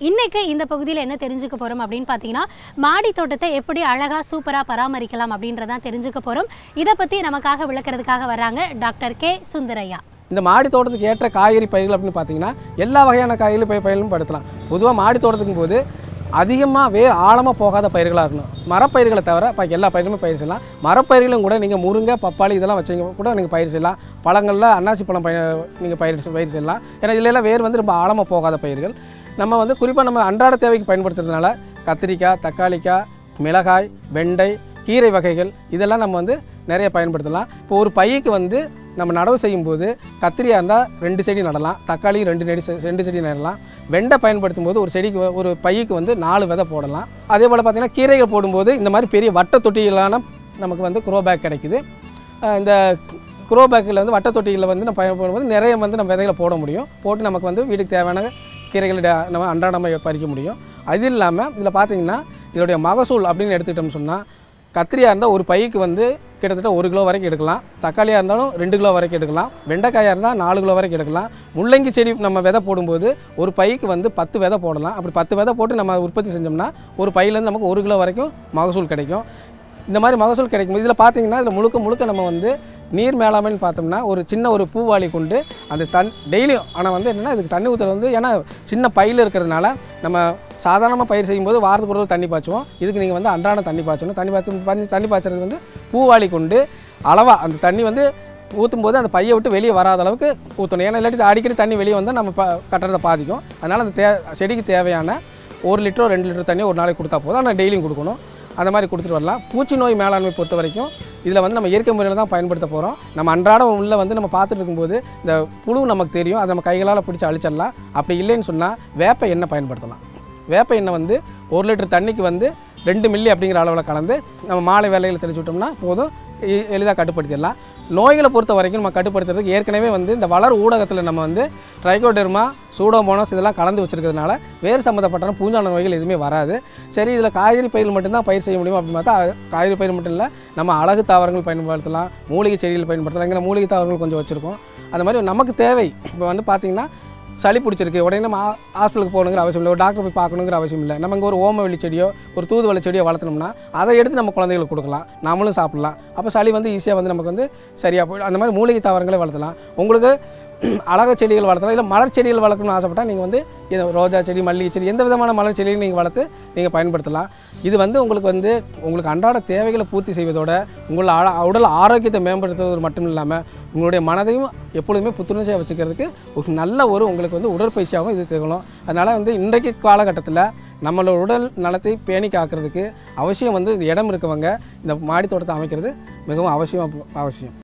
இன்னைக்கு இந்த பகுதியில் என்ன தெரிஞ்சுக்க போகிறோம் அப்படின்னு பார்த்தீங்கன்னா மாடி தோட்டத்தை எப்படி அழகாக சூப்பராக பராமரிக்கலாம் அப்படின்றதான் தெரிஞ்சுக்க போகிறோம் இதை பற்றி நமக்காக விளக்குறதுக்காக வர்றாங்க டாக்டர் கே சுந்தரையா இந்த மாடி தோட்டத்துக்கு ஏற்ற காய்கறி பயிர்கள் அப்படின்னு பார்த்தீங்கன்னா எல்லா வகையான காய்கறி பயிர் பயிர்களும் படுத்தலாம் பொதுவாக மாடி தோட்டத்துக்கும் போது அதிகமாக வேர் ஆழமாக போகாத பயிர்களாக இருக்கணும் மரப்பயிர்களை தவிர பாக்கி எல்லா பயிர்களுமே பயிர் செய்யலாம் மரப்பயிர்களும் கூட நீங்கள் முருங்கை பப்பாளி இதெல்லாம் வச்சீங்க கூட நீங்கள் பயிர் செய்யலாம் பழங்களில் அன்னாசி பழம் பயிர் நீங்கள் பயிர் செ- பயிர் செய்யலாம் ஏன்னா இதுல எல்லாம் வேர் வந்து ரொம்ப ஆழமாக போகாத பயிர்கள் நம்ம வந்து குறிப்பாக நம்ம அன்றாட தேவைக்கு பயன்படுத்துறதுனால கத்திரிக்காய் தக்காளிக்காய் மிளகாய் வெண்டை கீரை வகைகள் இதெல்லாம் நம்ம வந்து நிறைய பயன்படுத்தலாம் இப்போ ஒரு பைக்கு வந்து நம்ம நடவு செய்யும்போது கத்திரியாக இருந்தால் ரெண்டு செடி நடலாம் தக்காளி ரெண்டு நெடி செ- ரெண்டு செடி நடலாம் வெண்டை பயன்படுத்தும் போது ஒரு செடிக்கு வ- ஒரு பைக்கு வந்து நாலு விதை போடலாம் அதே போல் பார்த்திங்கன்னா கீரைகள் போடும்போது இந்த மாதிரி பெரிய வட்ட தொட்டிகளான நமக்கு வந்து குரோ பேக் கிடைக்குது அஹ் இந்த குரோ பேக்கில் வந்து வட்ட தொட்டிகளில் வந்து நம்ம பயன்படும்போது நிறைய வந்து நம்ம விதைகளை போட முடியும் போட்டு நமக்கு வந்து வீட்டுக்கு தேவையான கீரைகளை டே- நம்ம அன்றாடமாக பறிக்க முடியும் அது இல்லாமல் இதில் பார்த்தீங்கன்னா இதோடைய மகசூல் அப்படின்னு எடுத்துக்கிட்டோம்னு சொன்னால் கத்திரியாக இருந்தால் ஒரு பைக்கு வந்து கிட்டத்தட்ட ஒரு கிலோ வரைக்கும் எடுக்கலாம் தக்காளியாக இருந்தாலும் ரெண்டு கிலோ வரைக்கும் எடுக்கலாம் வெண்டைக்காயாக இருந்தால் நாலு கிலோ வரைக்கும் எடுக்கலாம் முள்ளங்கி செடி நம்ம விதை போடும்போது ஒரு பைக்கு வந்து பத்து விதை போடலாம் அப்படி பத்து விதை போட்டு நம்ம உற்பத்தி செஞ்சோம்னா ஒரு பையிலேருந்து நமக்கு ஒரு கிலோ வரைக்கும் மகசூல் கிடைக்கும் இந்த மாதிரி மகசூல் கிடைக்கும் இதில் பார்த்தீங்கன்னா இதில் முழுக்க முழுக்க நம்ம வந்து நீர் மேலாண்மைன்னு பார்த்தோம்னா ஒரு சின்ன ஒரு பூவாளி கொண்டு அந்த தன் டெய்லியும் ஆனால் வந்து என்னென்னா இதுக்கு தண்ணி ஊற்றுறது வந்து ஏன்னா சின்ன பையில் இருக்கிறதுனால நம்ம சாதாரணமாக பயிர் செய்யும்போது வாரத்துக்கு ஒரு தடவை தண்ணி பாய்ச்சுவோம் இதுக்கு நீங்கள் வந்து அன்றாடம் தண்ணி பாய்ச்சணும் தண்ணி பாய்ச்சி பண்ணி தண்ணி பாய்ச்சறது வந்து பூவாளி கொண்டு அளவாக அந்த தண்ணி வந்து ஊற்றும் போது அந்த பையை விட்டு வெளியே வராத அளவுக்கு ஊற்றணும் ஏன்னா இல்லாட்டி அடிக்கடி தண்ணி வெளியே வந்தால் நம்ம ப கட்டுறதை பாதிக்கும் அதனால் அந்த தே செடிக்கு தேவையான ஒரு லிட்டரோ ரெண்டு லிட்டர் தண்ணி ஒரு நாளைக்கு கொடுத்தா போதும் ஆனால் டெய்லியும் கொடுக்கணும் அந்த மாதிரி கொடுத்துட்டு வரலாம் பூச்சி நோய் மேலாண்மை பொறுத்த வரைக்கும் இதில் வந்து நம்ம இயற்கை முறையில் தான் பயன்படுத்த போகிறோம் நம்ம அன்றாடம் உள்ள வந்து நம்ம பார்த்துட்டு இருக்கும்போது இந்த புழு நமக்கு தெரியும் அதை நம்ம கைகளால் பிடிச்சி அழிச்சிடலாம் அப்படி இல்லைன்னு சொன்னால் வேப்ப எண்ணெய் பயன்படுத்தலாம் வேப்ப எண்ணெய் வந்து ஒரு லிட்டர் தண்ணிக்கு வந்து ரெண்டு மில்லி அப்படிங்கிற அளவில் கலந்து நம்ம மாலை வேலையில் தெளிச்சு விட்டோம்னா போதும் எளிதாக கட்டுப்படுத்திடலாம் நோய்களை பொறுத்த வரைக்கும் நம்ம கட்டுப்படுத்துறதுக்கு ஏற்கனவே வந்து இந்த வளர் ஊடகத்தில் நம்ம வந்து ட்ரைகோடெர்மா சூடோமோனஸ் இதெல்லாம் கலந்து வச்சிருக்கிறதுனால வேறு சம்மந்தப்பட்ட பூஞ்சான நோய்கள் எதுவுமே வராது சரி இதில் காய்கறி பயிர் மட்டும்தான் பயிர் செய்ய முடியும் அப்படின்னு பார்த்தா அது காய்கறி பயிர் மட்டும் இல்லை நம்ம அழகு தாவரங்கள் பயன்படுத்தலாம் மூலிகை செடிகள் பயன்படுத்தலாம் இங்கே மூலிகை தாவரங்கள் கொஞ்சம் வச்சுருக்கோம் அந்த மாதிரி நமக்கு தேவை இப்போ வந்து பார்த்திங்கன்னா சளி பிடிச்சிருக்கு உடனே நம்ம ஹா- ஹாஸ்பிட்டலுக்கு போகணுங்கிற அவசியம் இல்லை ஒரு டாக்டர் போய் பார்க்கணுங்கிற அவசியம் இல்லை நம்ம இங்கே ஒரு ஓமவெளி செடியோ ஒரு தூதுவளை செடியோ வளர்த்தணும்னா அதை எடுத்து நம்ம குழந்தைகளுக்கு கொடுக்கலாம் நாமளும் சாப்பிடலாம் அப்போ சளி வந்து ஈஸியாக வந்து நமக்கு வந்து சரியாக போயிடும் அந்த மாதிரி மூலிகை தாவரங்களே வளர்த்தலாம் உங்களுக்கு அழகு செடிகள் வளர்த்தலாம் இல்லை மலர் செடிகள் வளர்க்கணும்னு ஆசைப்பட்டால் நீங்கள் வந்து இது ரோஜா செடி மல்லிகை செடி எந்த விதமான மலர் செடியும் நீங்கள் வளர்த்து நீங்கள் பயன்படுத்தலாம் இது வந்து உங்களுக்கு வந்து உங்களுக்கு அன்றாட தேவைகளை பூர்த்தி செய்வதோட உங்கள் ஆ- உடல் ஆரோக்கியத்தை மேம்படுத்துவது மட்டும் இல்லாமல் உங்களுடைய மனதையும் எப்பொழுதுமே புத்துணர்ச்சியாக வச்சுக்கிறதுக்கு ஒரு நல்ல ஒரு உங்களுக்கு வந்து உடற்பயிற்சியாகவும் இது திகழும் அதனால் வந்து இன்றைக்கு காலகட்டத்தில் நம்மளோட உடல் நலத்தை பேணி காக்கிறதுக்கு அவசியம் வந்து இந்த இடம் இருக்கவங்க இந்த மாடி தோட்டத்தை அமைக்கிறது மிகவும் அவசியம் அவசியம்